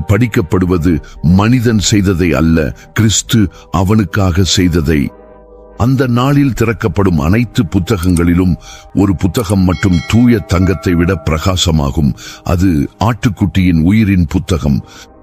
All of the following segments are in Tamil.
இதில் படிக்கப்படுவது மனிதன் செய்ததை அல்ல கிறிஸ்து அவனுக்காக செய்ததை அந்த நாளில் திறக்கப்படும் அனைத்து புத்தகங்களிலும் ஒரு புத்தகம் மட்டும் தூய தங்கத்தை விட பிரகாசமாகும் அது ஆட்டுக்குட்டியின் உயிரின் புத்தகம்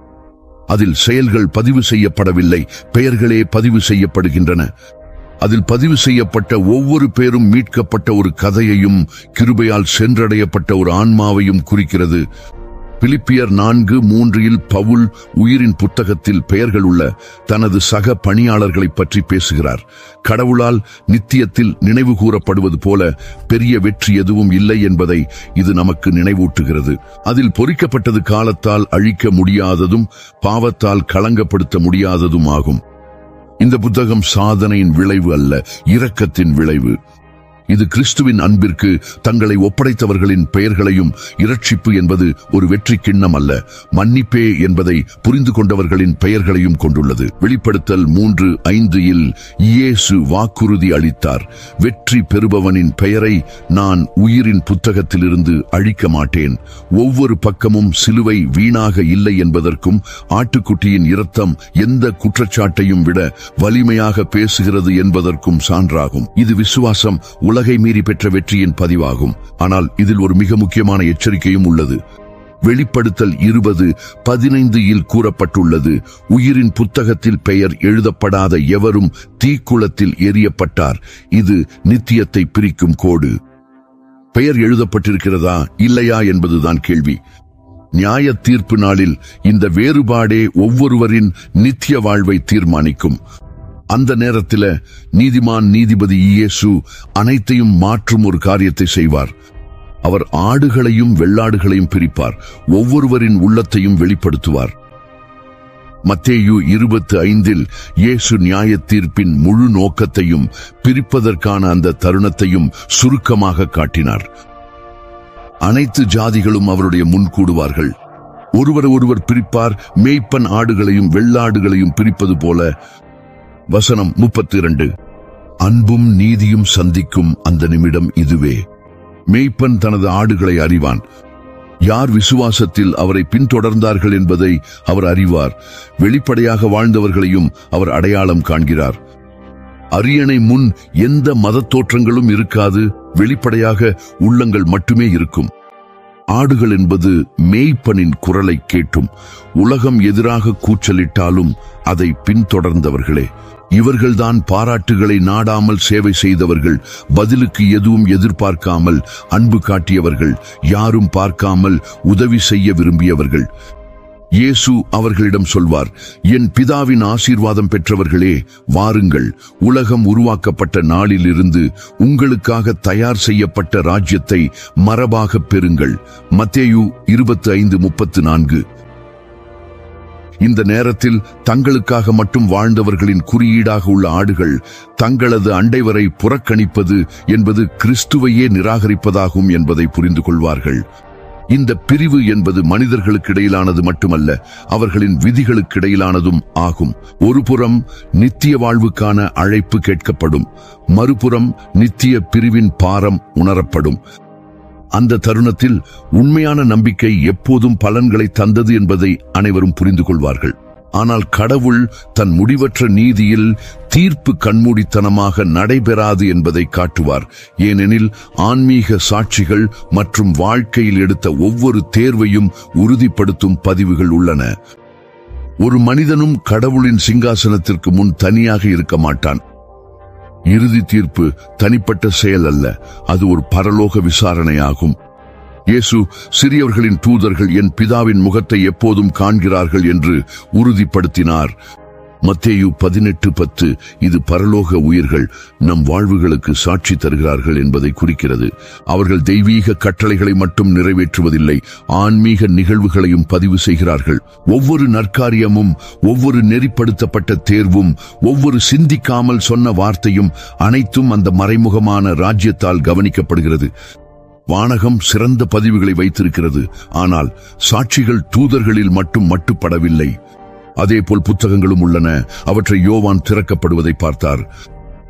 அதில் செயல்கள் பதிவு செய்யப்படவில்லை பெயர்களே பதிவு செய்யப்படுகின்றன அதில் பதிவு செய்யப்பட்ட ஒவ்வொரு பேரும் மீட்கப்பட்ட ஒரு கதையையும் கிருபையால் சென்றடையப்பட்ட ஒரு ஆன்மாவையும் குறிக்கிறது பிலிப்பியர் நான்கு மூன்றில் பவுல் உயிரின் புத்தகத்தில் பெயர்கள் உள்ள தனது சக பணியாளர்களைப் பற்றி பேசுகிறார் கடவுளால் நித்தியத்தில் நினைவு கூறப்படுவது போல பெரிய வெற்றி எதுவும் இல்லை என்பதை இது நமக்கு நினைவூட்டுகிறது அதில் பொறிக்கப்பட்டது காலத்தால் அழிக்க முடியாததும் பாவத்தால் களங்கப்படுத்த முடியாததும் ஆகும் இந்த புத்தகம் சாதனையின் விளைவு அல்ல இரக்கத்தின் விளைவு இது கிறிஸ்துவின் அன்பிற்கு தங்களை ஒப்படைத்தவர்களின் பெயர்களையும் இரட்சிப்பு என்பது ஒரு வெற்றி கிண்ணம் அல்ல மன்னிப்பே என்பதை புரிந்து கொண்டவர்களின் பெயர்களையும் கொண்டுள்ளது வெளிப்படுத்தல் மூன்று ஐந்து இல் இயேசு வாக்குறுதி அளித்தார் வெற்றி பெறுபவனின் பெயரை நான் உயிரின் புத்தகத்திலிருந்து அழிக்க மாட்டேன் ஒவ்வொரு பக்கமும் சிலுவை வீணாக இல்லை என்பதற்கும் ஆட்டுக்குட்டியின் இரத்தம் எந்த குற்றச்சாட்டையும் விட வலிமையாக பேசுகிறது என்பதற்கும் சான்றாகும் இது விசுவாசம் உலகை மீறி பெற்ற வெற்றியின் பதிவாகும் ஆனால் இதில் ஒரு மிக முக்கியமான எச்சரிக்கையும் உள்ளது வெளிப்படுத்தல் இருபது பதினைந்து இல் கூறப்பட்டுள்ளது உயிரின் புத்தகத்தில் பெயர் எழுதப்படாத எவரும் தீக்குளத்தில் எரியப்பட்டார் இது நித்தியத்தை பிரிக்கும் கோடு பெயர் எழுதப்பட்டிருக்கிறதா இல்லையா என்பதுதான் கேள்வி நியாய தீர்ப்பு நாளில் இந்த வேறுபாடே ஒவ்வொருவரின் நித்திய வாழ்வை தீர்மானிக்கும் அந்த நேரத்தில் நீதிமான் நீதிபதி இயேசு அனைத்தையும் மாற்றும் ஒரு காரியத்தை செய்வார் அவர் ஆடுகளையும் வெள்ளாடுகளையும் பிரிப்பார் ஒவ்வொருவரின் உள்ளத்தையும் வெளிப்படுத்துவார் மத்தேயு இருபத்து ஐந்தில் இயேசு நியாய தீர்ப்பின் முழு நோக்கத்தையும் பிரிப்பதற்கான அந்த தருணத்தையும் சுருக்கமாக காட்டினார் அனைத்து ஜாதிகளும் அவருடைய முன் கூடுவார்கள் ஒருவர் ஒருவர் பிரிப்பார் மேய்ப்பன் ஆடுகளையும் வெள்ளாடுகளையும் பிரிப்பது போல வசனம் முப்பத்தி இரண்டு அன்பும் நீதியும் சந்திக்கும் அந்த நிமிடம் இதுவே மேய்ப்பன் தனது ஆடுகளை அறிவான் யார் விசுவாசத்தில் அவரை பின்தொடர்ந்தார்கள் என்பதை அவர் அறிவார் வெளிப்படையாக வாழ்ந்தவர்களையும் அவர் அடையாளம் காண்கிறார் அரியணை முன் எந்த மதத் தோற்றங்களும் இருக்காது வெளிப்படையாக உள்ளங்கள் மட்டுமே இருக்கும் ஆடுகள் என்பது மேய்ப்பனின் குரலை கேட்டும் உலகம் எதிராக கூச்சலிட்டாலும் அதை பின்தொடர்ந்தவர்களே இவர்கள்தான் பாராட்டுகளை நாடாமல் சேவை செய்தவர்கள் பதிலுக்கு எதுவும் எதிர்பார்க்காமல் அன்பு காட்டியவர்கள் யாரும் பார்க்காமல் உதவி செய்ய விரும்பியவர்கள் இயேசு அவர்களிடம் சொல்வார் என் பிதாவின் ஆசீர்வாதம் பெற்றவர்களே வாருங்கள் உலகம் உருவாக்கப்பட்ட நாளிலிருந்து உங்களுக்காக தயார் செய்யப்பட்ட ராஜ்யத்தை மரபாக பெறுங்கள் மத்தேயு இருபத்தி ஐந்து முப்பத்து நான்கு இந்த நேரத்தில் தங்களுக்காக மட்டும் வாழ்ந்தவர்களின் குறியீடாக உள்ள ஆடுகள் தங்களது அண்டைவரை புறக்கணிப்பது என்பது கிறிஸ்துவையே நிராகரிப்பதாகும் என்பதை புரிந்து கொள்வார்கள் இந்த பிரிவு என்பது மனிதர்களுக்கு இடையிலானது மட்டுமல்ல அவர்களின் விதிகளுக்கு இடையிலானதும் ஆகும் ஒரு புறம் நித்திய வாழ்வுக்கான அழைப்பு கேட்கப்படும் மறுபுறம் நித்திய பிரிவின் பாரம் உணரப்படும் அந்த தருணத்தில் உண்மையான நம்பிக்கை எப்போதும் பலன்களை தந்தது என்பதை அனைவரும் புரிந்து கொள்வார்கள் ஆனால் கடவுள் தன் முடிவற்ற நீதியில் தீர்ப்பு கண்மூடித்தனமாக நடைபெறாது என்பதை காட்டுவார் ஏனெனில் ஆன்மீக சாட்சிகள் மற்றும் வாழ்க்கையில் எடுத்த ஒவ்வொரு தேர்வையும் உறுதிப்படுத்தும் பதிவுகள் உள்ளன ஒரு மனிதனும் கடவுளின் சிங்காசனத்திற்கு முன் தனியாக இருக்க மாட்டான் இறுதி தீர்ப்பு தனிப்பட்ட செயல் அல்ல அது ஒரு பரலோக விசாரணையாகும் இயேசு சிறியவர்களின் தூதர்கள் என் பிதாவின் முகத்தை எப்போதும் காண்கிறார்கள் என்று உறுதிப்படுத்தினார் மத்தேயு பதினெட்டு பத்து இது பரலோக உயிர்கள் நம் வாழ்வுகளுக்கு சாட்சி தருகிறார்கள் என்பதை குறிக்கிறது அவர்கள் தெய்வீக கட்டளைகளை மட்டும் நிறைவேற்றுவதில்லை ஆன்மீக நிகழ்வுகளையும் பதிவு செய்கிறார்கள் ஒவ்வொரு நற்காரியமும் ஒவ்வொரு நெறிப்படுத்தப்பட்ட தேர்வும் ஒவ்வொரு சிந்திக்காமல் சொன்ன வார்த்தையும் அனைத்தும் அந்த மறைமுகமான ராஜ்யத்தால் கவனிக்கப்படுகிறது வானகம் சிறந்த பதிவுகளை வைத்திருக்கிறது ஆனால் சாட்சிகள் தூதர்களில் மட்டும் மட்டுப்படவில்லை அதேபோல் புத்தகங்களும் உள்ளன அவற்றை யோவான் திறக்கப்படுவதை பார்த்தார்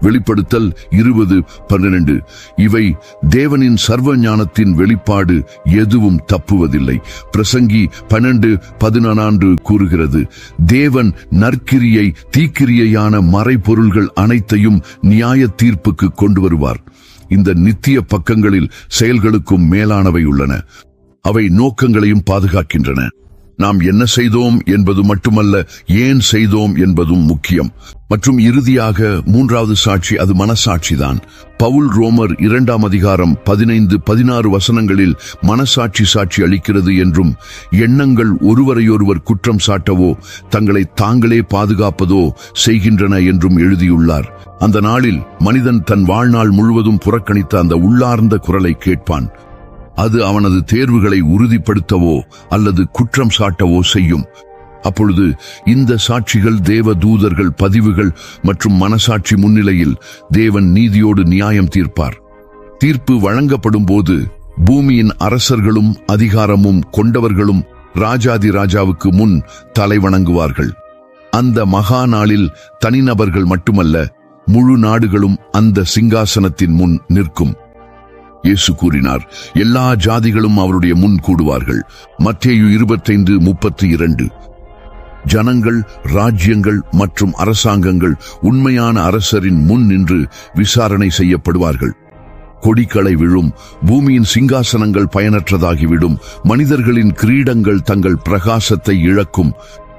வெளிப்படுத்தல் இருபது பன்னிரண்டு இவை தேவனின் சர்வ ஞானத்தின் வெளிப்பாடு எதுவும் தப்புவதில்லை பிரசங்கி பன்னெண்டு பதினான்கு கூறுகிறது தேவன் நற்கிரியை தீக்கிரியையான மறைபொருள்கள் அனைத்தையும் நியாய தீர்ப்புக்கு கொண்டு வருவார் இந்த நித்திய பக்கங்களில் செயல்களுக்கும் மேலானவை உள்ளன அவை நோக்கங்களையும் பாதுகாக்கின்றன நாம் என்ன செய்தோம் என்பது மட்டுமல்ல ஏன் செய்தோம் என்பதும் முக்கியம் மற்றும் இறுதியாக மூன்றாவது சாட்சி அது மனசாட்சிதான் பவுல் ரோமர் இரண்டாம் அதிகாரம் பதினைந்து பதினாறு வசனங்களில் மனசாட்சி சாட்சி அளிக்கிறது என்றும் எண்ணங்கள் ஒருவரையொருவர் குற்றம் சாட்டவோ தங்களை தாங்களே பாதுகாப்பதோ செய்கின்றன என்றும் எழுதியுள்ளார் அந்த நாளில் மனிதன் தன் வாழ்நாள் முழுவதும் புறக்கணித்த அந்த உள்ளார்ந்த குரலை கேட்பான் அது அவனது தேர்வுகளை உறுதிப்படுத்தவோ அல்லது குற்றம் சாட்டவோ செய்யும் அப்பொழுது இந்த சாட்சிகள் தேவ தூதர்கள் பதிவுகள் மற்றும் மனசாட்சி முன்னிலையில் தேவன் நீதியோடு நியாயம் தீர்ப்பார் தீர்ப்பு வழங்கப்படும் போது பூமியின் அரசர்களும் அதிகாரமும் கொண்டவர்களும் ராஜாதி ராஜாவுக்கு முன் தலை வணங்குவார்கள் அந்த மகா நாளில் தனிநபர்கள் மட்டுமல்ல முழு நாடுகளும் அந்த சிங்காசனத்தின் முன் நிற்கும் இயேசு கூறினார் எல்லா ஜாதிகளும் அவருடைய முன் கூடுவார்கள் மத்தேயு இருபத்தைந்து முப்பத்தி இரண்டு ஜனங்கள் ராஜ்யங்கள் மற்றும் அரசாங்கங்கள் உண்மையான அரசரின் முன் நின்று விசாரணை செய்யப்படுவார்கள் கொடிக்களை விழும் பூமியின் சிங்காசனங்கள் பயனற்றதாகிவிடும் மனிதர்களின் கிரீடங்கள் தங்கள் பிரகாசத்தை இழக்கும்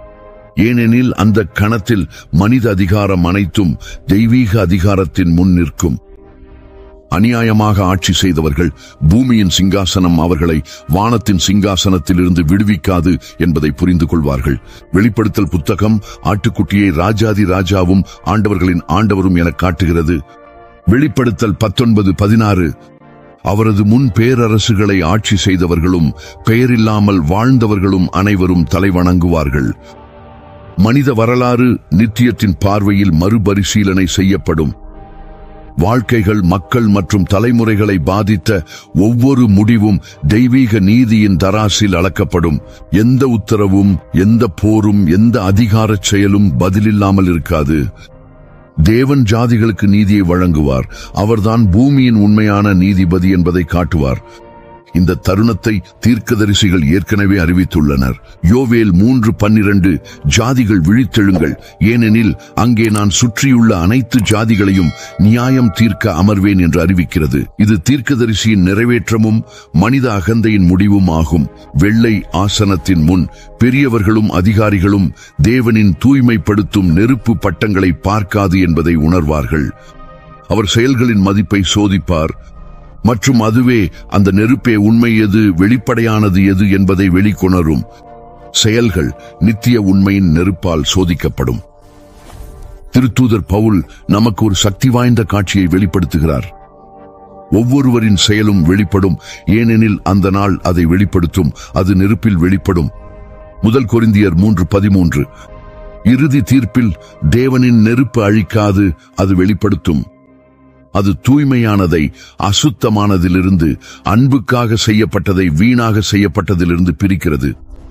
ஏனெனில் அந்த கணத்தில் மனித அதிகாரம் அனைத்தும் தெய்வீக அதிகாரத்தின் முன் நிற்கும் அநியாயமாக ஆட்சி செய்தவர்கள் பூமியின் சிங்காசனம் அவர்களை வானத்தின் சிங்காசனத்திலிருந்து விடுவிக்காது என்பதை புரிந்து கொள்வார்கள் வெளிப்படுத்தல் புத்தகம் ஆட்டுக்குட்டியை ராஜாதி ராஜாவும் ஆண்டவர்களின் ஆண்டவரும் என காட்டுகிறது வெளிப்படுத்தல் பத்தொன்பது பதினாறு அவரது முன் பேரரசுகளை ஆட்சி செய்தவர்களும் பெயரில்லாமல் வாழ்ந்தவர்களும் அனைவரும் தலைவணங்குவார்கள் மனித வரலாறு நித்தியத்தின் பார்வையில் மறுபரிசீலனை செய்யப்படும் வாழ்க்கைகள் மக்கள் மற்றும் தலைமுறைகளை பாதித்த ஒவ்வொரு முடிவும் தெய்வீக நீதியின் தராசில் அளக்கப்படும் எந்த உத்தரவும் எந்த போரும் எந்த அதிகாரச் செயலும் பதிலில்லாமல் இருக்காது தேவன் ஜாதிகளுக்கு நீதியை வழங்குவார் அவர்தான் பூமியின் உண்மையான நீதிபதி என்பதை காட்டுவார் இந்த தருணத்தை தீர்க்கதரிசிகள் ஏற்கனவே அறிவித்துள்ளனர் யோவேல் மூன்று பன்னிரண்டு ஜாதிகள் விழித்தெழுங்கள் ஏனெனில் அங்கே நான் சுற்றியுள்ள அனைத்து ஜாதிகளையும் நியாயம் தீர்க்க அமர்வேன் என்று அறிவிக்கிறது இது தீர்க்கதரிசியின் நிறைவேற்றமும் மனித அகந்தையின் முடிவும் ஆகும் வெள்ளை ஆசனத்தின் முன் பெரியவர்களும் அதிகாரிகளும் தேவனின் தூய்மைப்படுத்தும் நெருப்பு பட்டங்களை பார்க்காது என்பதை உணர்வார்கள் அவர் செயல்களின் மதிப்பை சோதிப்பார் மற்றும் அதுவே அந்த நெருப்பே உண்மை எது வெளிப்படையானது எது என்பதை வெளிக்கொணரும் செயல்கள் நித்திய உண்மையின் நெருப்பால் சோதிக்கப்படும் திருத்தூதர் பவுல் நமக்கு ஒரு சக்தி வாய்ந்த காட்சியை வெளிப்படுத்துகிறார் ஒவ்வொருவரின் செயலும் வெளிப்படும் ஏனெனில் அந்த நாள் அதை வெளிப்படுத்தும் அது நெருப்பில் வெளிப்படும் முதல் கொரிந்தியர் மூன்று பதிமூன்று இறுதி தீர்ப்பில் தேவனின் நெருப்பு அழிக்காது அது வெளிப்படுத்தும் அது தூய்மையானதை அசுத்தமானதிலிருந்து அன்புக்காக செய்யப்பட்டதை வீணாக செய்யப்பட்டதிலிருந்து பிரிக்கிறது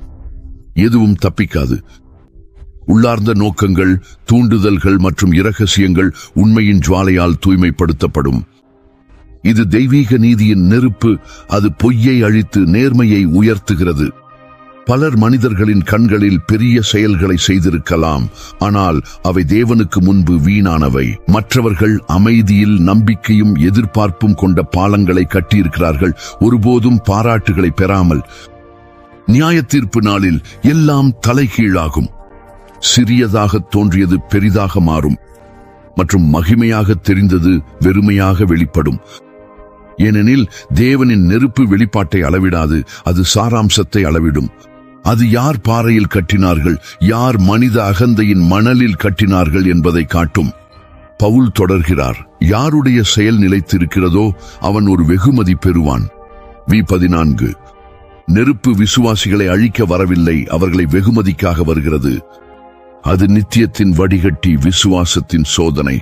எதுவும் தப்பிக்காது உள்ளார்ந்த நோக்கங்கள் தூண்டுதல்கள் மற்றும் இரகசியங்கள் உண்மையின் ஜுவாலையால் தூய்மைப்படுத்தப்படும் இது தெய்வீக நீதியின் நெருப்பு அது பொய்யை அழித்து நேர்மையை உயர்த்துகிறது பலர் மனிதர்களின் கண்களில் பெரிய செயல்களை செய்திருக்கலாம் ஆனால் அவை தேவனுக்கு முன்பு வீணானவை மற்றவர்கள் அமைதியில் நம்பிக்கையும் எதிர்பார்ப்பும் கொண்ட பாலங்களை கட்டியிருக்கிறார்கள் ஒருபோதும் பாராட்டுகளை பெறாமல் நியாய தீர்ப்பு நாளில் எல்லாம் தலைகீழாகும் சிறியதாக தோன்றியது பெரிதாக மாறும் மற்றும் மகிமையாக தெரிந்தது வெறுமையாக வெளிப்படும் ஏனெனில் தேவனின் நெருப்பு வெளிப்பாட்டை அளவிடாது அது சாராம்சத்தை அளவிடும் அது யார் பாறையில் கட்டினார்கள் யார் மனித அகந்தையின் மணலில் கட்டினார்கள் என்பதை காட்டும் பவுல் தொடர்கிறார் யாருடைய செயல் நிலைத்திருக்கிறதோ அவன் ஒரு வெகுமதி பெறுவான் வி பதினான்கு நெருப்பு விசுவாசிகளை அழிக்க வரவில்லை அவர்களை வெகுமதிக்காக வருகிறது அது நித்தியத்தின் வடிகட்டி விசுவாசத்தின் சோதனை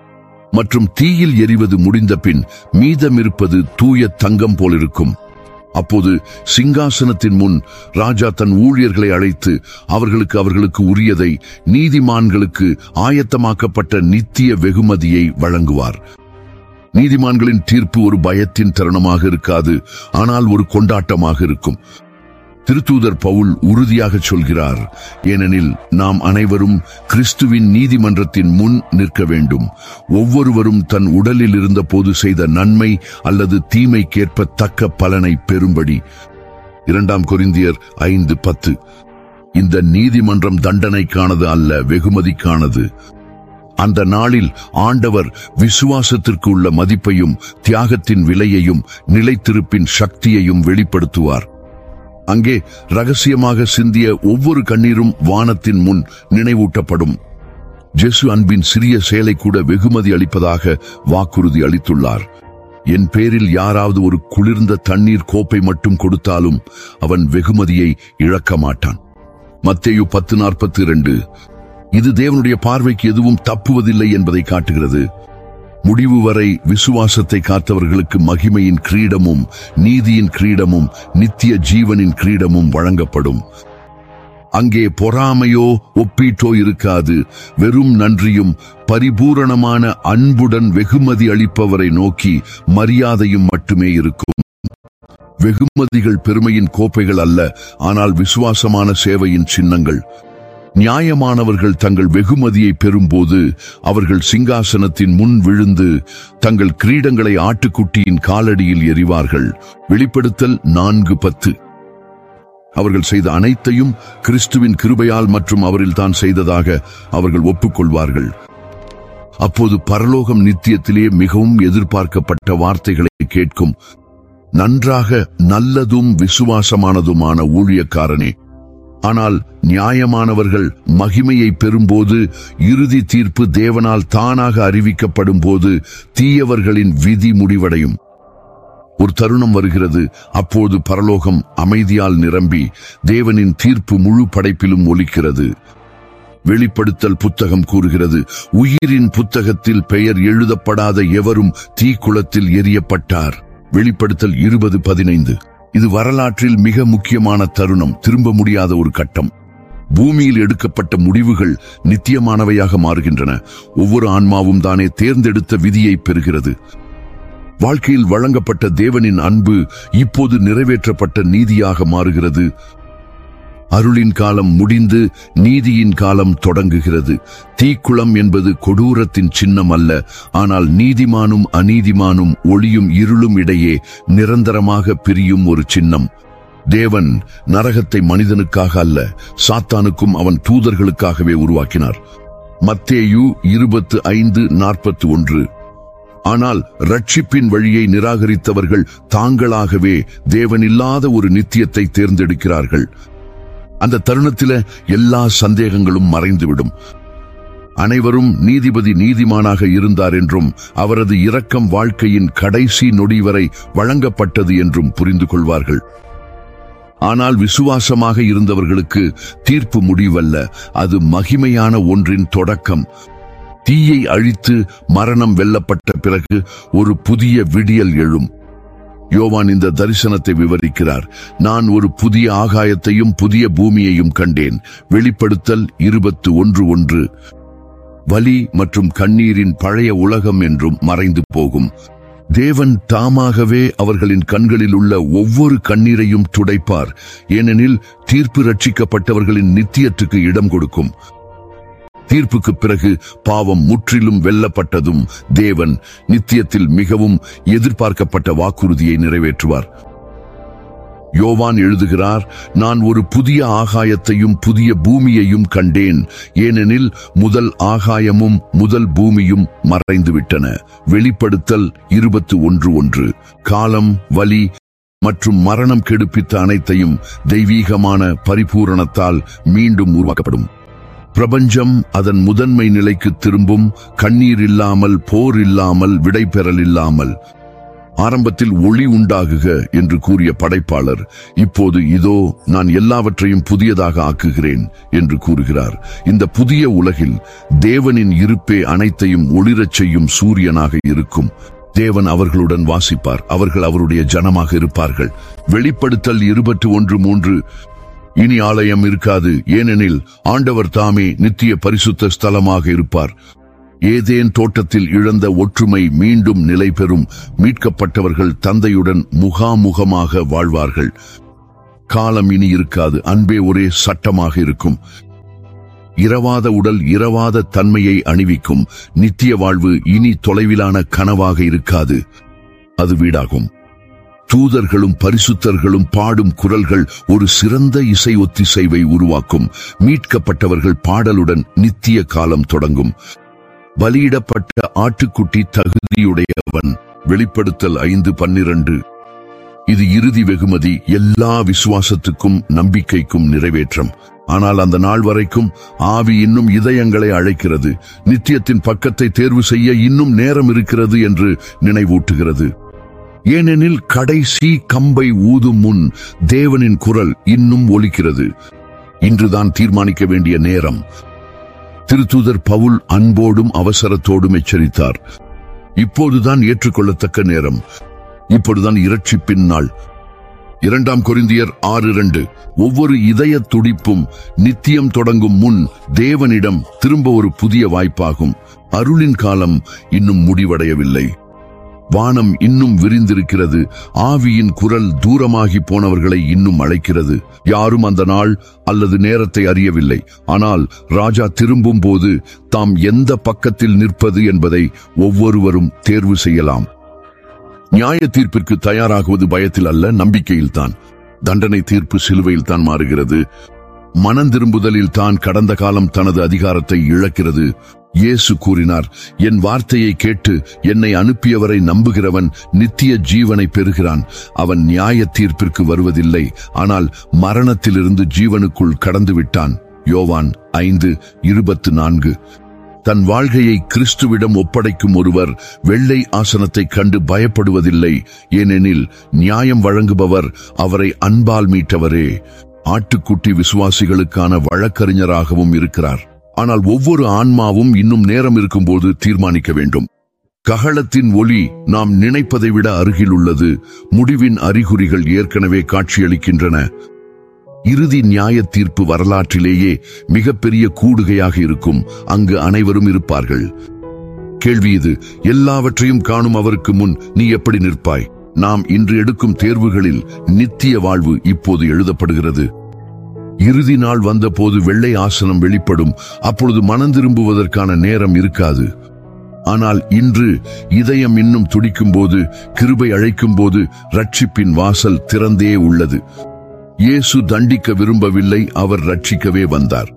மற்றும் தீயில் எரிவது முடிந்த பின் மீதமிருப்பது தூய தங்கம் போலிருக்கும் அப்போது சிங்காசனத்தின் முன் ராஜா தன் ஊழியர்களை அழைத்து அவர்களுக்கு அவர்களுக்கு உரியதை நீதிமான்களுக்கு ஆயத்தமாக்கப்பட்ட நித்திய வெகுமதியை வழங்குவார் நீதிமான்களின் தீர்ப்பு ஒரு பயத்தின் தருணமாக இருக்காது ஆனால் ஒரு கொண்டாட்டமாக இருக்கும் திருத்தூதர் பவுல் உறுதியாக சொல்கிறார் ஏனெனில் நாம் அனைவரும் கிறிஸ்துவின் நீதிமன்றத்தின் முன் நிற்க வேண்டும் ஒவ்வொருவரும் தன் உடலில் இருந்தபோது செய்த நன்மை அல்லது தீமைக்கேற்ப தக்க பலனை பெறும்படி இரண்டாம் கொரிந்தியர் ஐந்து பத்து இந்த நீதிமன்றம் தண்டனைக்கானது அல்ல வெகுமதிக்கானது அந்த நாளில் ஆண்டவர் விசுவாசத்திற்கு உள்ள மதிப்பையும் தியாகத்தின் விலையையும் நிலைத்திருப்பின் சக்தியையும் வெளிப்படுத்துவார் அங்கே ரகசியமாக சிந்திய ஒவ்வொரு கண்ணீரும் வானத்தின் முன் நினைவூட்டப்படும் ஜெசு அன்பின் சிறிய செயலை கூட வெகுமதி அளிப்பதாக வாக்குறுதி அளித்துள்ளார் என் பேரில் யாராவது ஒரு குளிர்ந்த தண்ணீர் கோப்பை மட்டும் கொடுத்தாலும் அவன் வெகுமதியை இழக்க மாட்டான் மத்தேயு பத்து நாற்பத்தி இரண்டு இது தேவனுடைய பார்வைக்கு எதுவும் தப்புவதில்லை என்பதை காட்டுகிறது முடிவு வரை விசுவாசத்தை காத்தவர்களுக்கு மகிமையின் கிரீடமும் நீதியின் கிரீடமும் நித்திய ஜீவனின் கிரீடமும் வழங்கப்படும் அங்கே பொறாமையோ ஒப்பீட்டோ இருக்காது வெறும் நன்றியும் பரிபூரணமான அன்புடன் வெகுமதி அளிப்பவரை நோக்கி மரியாதையும் மட்டுமே இருக்கும் வெகுமதிகள் பெருமையின் கோப்பைகள் அல்ல ஆனால் விசுவாசமான சேவையின் சின்னங்கள் நியாயமானவர்கள் தங்கள் வெகுமதியை பெறும்போது அவர்கள் சிங்காசனத்தின் முன் விழுந்து தங்கள் கிரீடங்களை ஆட்டுக்குட்டியின் காலடியில் எறிவார்கள் வெளிப்படுத்தல் நான்கு பத்து அவர்கள் செய்த அனைத்தையும் கிறிஸ்துவின் கிருபையால் மற்றும் அவரில் தான் செய்ததாக அவர்கள் ஒப்புக்கொள்வார்கள் அப்போது பரலோகம் நித்தியத்திலே மிகவும் எதிர்பார்க்கப்பட்ட வார்த்தைகளை கேட்கும் நன்றாக நல்லதும் விசுவாசமானதுமான ஊழியக்காரனே ஆனால் நியாயமானவர்கள் மகிமையை பெறும்போது இறுதி தீர்ப்பு தேவனால் தானாக அறிவிக்கப்படும் போது தீயவர்களின் விதி முடிவடையும் ஒரு தருணம் வருகிறது அப்போது பரலோகம் அமைதியால் நிரம்பி தேவனின் தீர்ப்பு முழு படைப்பிலும் ஒலிக்கிறது வெளிப்படுத்தல் புத்தகம் கூறுகிறது உயிரின் புத்தகத்தில் பெயர் எழுதப்படாத எவரும் தீக்குளத்தில் எரியப்பட்டார் வெளிப்படுத்தல் இருபது பதினைந்து இது வரலாற்றில் மிக முக்கியமான தருணம் திரும்ப முடியாத ஒரு கட்டம் பூமியில் எடுக்கப்பட்ட முடிவுகள் நித்தியமானவையாக மாறுகின்றன ஒவ்வொரு ஆன்மாவும் தானே தேர்ந்தெடுத்த விதியை பெறுகிறது வாழ்க்கையில் வழங்கப்பட்ட தேவனின் அன்பு இப்போது நிறைவேற்றப்பட்ட நீதியாக மாறுகிறது அருளின் காலம் முடிந்து நீதியின் காலம் தொடங்குகிறது தீக்குளம் என்பது கொடூரத்தின் சின்னம் அல்ல ஆனால் நீதிமானும் அநீதிமானும் ஒளியும் இருளும் இடையே நிரந்தரமாக பிரியும் ஒரு சின்னம் தேவன் நரகத்தை மனிதனுக்காக அல்ல சாத்தானுக்கும் அவன் தூதர்களுக்காகவே உருவாக்கினார் மத்தேயு இருபத்து ஐந்து நாற்பத்தி ஒன்று ஆனால் ரட்சிப்பின் வழியை நிராகரித்தவர்கள் தாங்களாகவே தேவனில்லாத ஒரு நித்தியத்தை தேர்ந்தெடுக்கிறார்கள் அந்த தருணத்தில எல்லா சந்தேகங்களும் மறைந்துவிடும் அனைவரும் நீதிபதி நீதிமானாக இருந்தார் என்றும் அவரது இரக்கம் வாழ்க்கையின் கடைசி நொடி வரை வழங்கப்பட்டது என்றும் புரிந்து கொள்வார்கள் ஆனால் விசுவாசமாக இருந்தவர்களுக்கு தீர்ப்பு முடிவல்ல அது மகிமையான ஒன்றின் தொடக்கம் தீயை அழித்து மரணம் வெல்லப்பட்ட பிறகு ஒரு புதிய விடியல் எழும் யோவான் இந்த தரிசனத்தை விவரிக்கிறார் நான் ஒரு புதிய ஆகாயத்தையும் புதிய பூமியையும் கண்டேன் வெளிப்படுத்தல் இருபத்து ஒன்று ஒன்று வலி மற்றும் கண்ணீரின் பழைய உலகம் என்றும் மறைந்து போகும் தேவன் தாமாகவே அவர்களின் கண்களில் உள்ள ஒவ்வொரு கண்ணீரையும் துடைப்பார் ஏனெனில் தீர்ப்பு ரட்சிக்கப்பட்டவர்களின் நித்தியத்துக்கு இடம் கொடுக்கும் தீர்ப்புக்கு பிறகு பாவம் முற்றிலும் வெல்லப்பட்டதும் தேவன் நித்தியத்தில் மிகவும் எதிர்பார்க்கப்பட்ட வாக்குறுதியை நிறைவேற்றுவார் யோவான் எழுதுகிறார் நான் ஒரு புதிய ஆகாயத்தையும் புதிய பூமியையும் கண்டேன் ஏனெனில் முதல் ஆகாயமும் முதல் பூமியும் மறைந்துவிட்டன வெளிப்படுத்தல் இருபத்து ஒன்று ஒன்று காலம் வலி மற்றும் மரணம் கெடுப்பித்த அனைத்தையும் தெய்வீகமான பரிபூரணத்தால் மீண்டும் உருவாக்கப்படும் பிரபஞ்சம் அதன் முதன்மை நிலைக்கு திரும்பும் கண்ணீர் இல்லாமல் போர் இல்லாமல் விடைபெறல் இல்லாமல் ஆரம்பத்தில் ஒளி உண்டாகுக என்று கூறிய படைப்பாளர் இப்போது இதோ நான் எல்லாவற்றையும் புதியதாக ஆக்குகிறேன் என்று கூறுகிறார் இந்த புதிய உலகில் தேவனின் இருப்பே அனைத்தையும் ஒளிரச் செய்யும் சூரியனாக இருக்கும் தேவன் அவர்களுடன் வாசிப்பார் அவர்கள் அவருடைய ஜனமாக இருப்பார்கள் வெளிப்படுத்தல் இருபத்தி ஒன்று மூன்று இனி ஆலயம் இருக்காது ஏனெனில் ஆண்டவர் தாமே நித்திய பரிசுத்த ஸ்தலமாக இருப்பார் ஏதேன் தோட்டத்தில் இழந்த ஒற்றுமை மீண்டும் நிலை பெறும் மீட்கப்பட்டவர்கள் தந்தையுடன் முகாமுகமாக வாழ்வார்கள் காலம் இனி இருக்காது அன்பே ஒரே சட்டமாக இருக்கும் இரவாத உடல் இரவாத தன்மையை அணிவிக்கும் நித்திய வாழ்வு இனி தொலைவிலான கனவாக இருக்காது அது வீடாகும் தூதர்களும் பரிசுத்தர்களும் பாடும் குரல்கள் ஒரு சிறந்த இசை ஒத்திசைவை உருவாக்கும் மீட்கப்பட்டவர்கள் பாடலுடன் நித்திய காலம் தொடங்கும் பலியிடப்பட்ட ஆட்டுக்குட்டி தகுதியுடையவன் வெளிப்படுத்தல் ஐந்து பன்னிரண்டு இது இறுதி வெகுமதி எல்லா விசுவாசத்துக்கும் நம்பிக்கைக்கும் நிறைவேற்றம் ஆனால் அந்த நாள் வரைக்கும் ஆவி இன்னும் இதயங்களை அழைக்கிறது நித்தியத்தின் பக்கத்தை தேர்வு செய்ய இன்னும் நேரம் இருக்கிறது என்று நினைவூட்டுகிறது ஏனெனில் கடைசி கம்பை ஊதும் முன் தேவனின் குரல் இன்னும் ஒலிக்கிறது இன்றுதான் தீர்மானிக்க வேண்டிய நேரம் திருத்தூதர் பவுல் அன்போடும் அவசரத்தோடும் எச்சரித்தார் இப்போதுதான் ஏற்றுக்கொள்ளத்தக்க நேரம் இப்பொழுதுதான் இரட்சிப்பின் நாள் இரண்டாம் கொரிந்தியர் ஆறு இரண்டு ஒவ்வொரு இதய துடிப்பும் நித்தியம் தொடங்கும் முன் தேவனிடம் திரும்ப ஒரு புதிய வாய்ப்பாகும் அருளின் காலம் இன்னும் முடிவடையவில்லை வானம் இன்னும் விரிந்திருக்கிறது ஆவியின் குரல் தூரமாகி போனவர்களை இன்னும் அழைக்கிறது யாரும் அந்த நாள் அல்லது நேரத்தை அறியவில்லை ஆனால் ராஜா திரும்பும் போது தாம் எந்த பக்கத்தில் நிற்பது என்பதை ஒவ்வொருவரும் தேர்வு செய்யலாம் நியாய தீர்ப்பிற்கு தயாராகுவது பயத்தில் அல்ல நம்பிக்கையில்தான் தண்டனை தீர்ப்பு சிலுவையில் தான் மாறுகிறது மனம் திரும்புதலில் தான் கடந்த காலம் தனது அதிகாரத்தை இழக்கிறது இயேசு கூறினார் என் வார்த்தையை கேட்டு என்னை அனுப்பியவரை நம்புகிறவன் நித்திய ஜீவனை பெறுகிறான் அவன் நியாய தீர்ப்பிற்கு வருவதில்லை ஆனால் மரணத்திலிருந்து ஜீவனுக்குள் கடந்து விட்டான் யோவான் ஐந்து இருபத்து நான்கு தன் வாழ்க்கையை கிறிஸ்துவிடம் ஒப்படைக்கும் ஒருவர் வெள்ளை ஆசனத்தை கண்டு பயப்படுவதில்லை ஏனெனில் நியாயம் வழங்குபவர் அவரை அன்பால் மீட்டவரே ஆட்டுக்குட்டி விசுவாசிகளுக்கான வழக்கறிஞராகவும் இருக்கிறார் ஆனால் ஒவ்வொரு ஆன்மாவும் இன்னும் நேரம் இருக்கும்போது தீர்மானிக்க வேண்டும் ககளத்தின் ஒலி நாம் நினைப்பதை விட அருகில் உள்ளது முடிவின் அறிகுறிகள் ஏற்கனவே காட்சியளிக்கின்றன இறுதி நியாய தீர்ப்பு வரலாற்றிலேயே மிகப்பெரிய கூடுகையாக இருக்கும் அங்கு அனைவரும் இருப்பார்கள் கேள்வி இது எல்லாவற்றையும் காணும் அவருக்கு முன் நீ எப்படி நிற்பாய் நாம் இன்று எடுக்கும் தேர்வுகளில் நித்திய வாழ்வு இப்போது எழுதப்படுகிறது இறுதி நாள் வந்தபோது வெள்ளை ஆசனம் வெளிப்படும் அப்பொழுது மனம் திரும்புவதற்கான நேரம் இருக்காது ஆனால் இன்று இதயம் இன்னும் துடிக்கும் போது கிருபை அழைக்கும் போது ரட்சிப்பின் வாசல் திறந்தே உள்ளது இயேசு தண்டிக்க விரும்பவில்லை அவர் ரட்சிக்கவே வந்தார்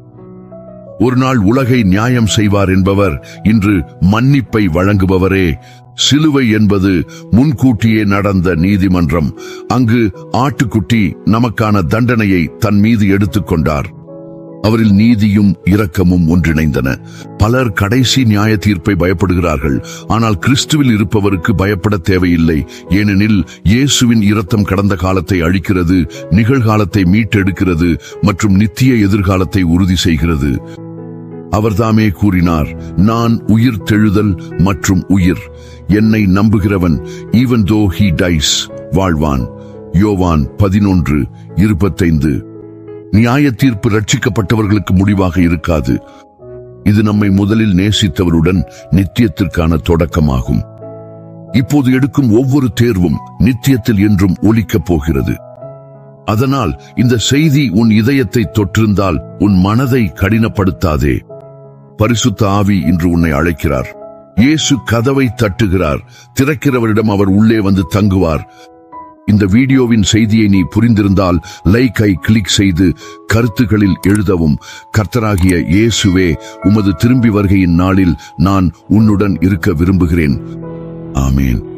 ஒரு நாள் உலகை நியாயம் செய்வார் என்பவர் இன்று மன்னிப்பை வழங்குபவரே சிலுவை என்பது முன்கூட்டியே நடந்த நீதிமன்றம் அங்கு ஆட்டுக்குட்டி நமக்கான தண்டனையை தன் மீது எடுத்துக்கொண்டார் அவரில் நீதியும் இரக்கமும் ஒன்றிணைந்தன பலர் கடைசி நியாய தீர்ப்பை பயப்படுகிறார்கள் ஆனால் கிறிஸ்துவில் இருப்பவருக்கு பயப்பட தேவையில்லை ஏனெனில் இயேசுவின் இரத்தம் கடந்த காலத்தை அழிக்கிறது நிகழ்காலத்தை மீட்டெடுக்கிறது மற்றும் நித்திய எதிர்காலத்தை உறுதி செய்கிறது அவர்தாமே கூறினார் நான் உயிர் தெழுதல் மற்றும் உயிர் என்னை நம்புகிறவன் ஈவன் தோ ஹி டைஸ் வாழ்வான் யோவான் பதினொன்று இருபத்தைந்து நியாய தீர்ப்பு ரட்சிக்கப்பட்டவர்களுக்கு முடிவாக இருக்காது இது நம்மை முதலில் நேசித்தவருடன் நித்தியத்திற்கான தொடக்கமாகும் இப்போது எடுக்கும் ஒவ்வொரு தேர்வும் நித்தியத்தில் என்றும் ஒலிக்கப் போகிறது அதனால் இந்த செய்தி உன் இதயத்தை தொற்றிருந்தால் உன் மனதை கடினப்படுத்தாதே பரிசுத்த ஆவி இன்று உன்னை அழைக்கிறார் இயேசு கதவை தட்டுகிறார் திறக்கிறவரிடம் அவர் உள்ளே வந்து தங்குவார் இந்த வீடியோவின் செய்தியை நீ புரிந்திருந்தால் லைக்கை கிளிக் செய்து கருத்துகளில் எழுதவும் கர்த்தராகிய இயேசுவே உமது திரும்பி வருகையின் நாளில் நான் உன்னுடன் இருக்க விரும்புகிறேன் ஆமேன்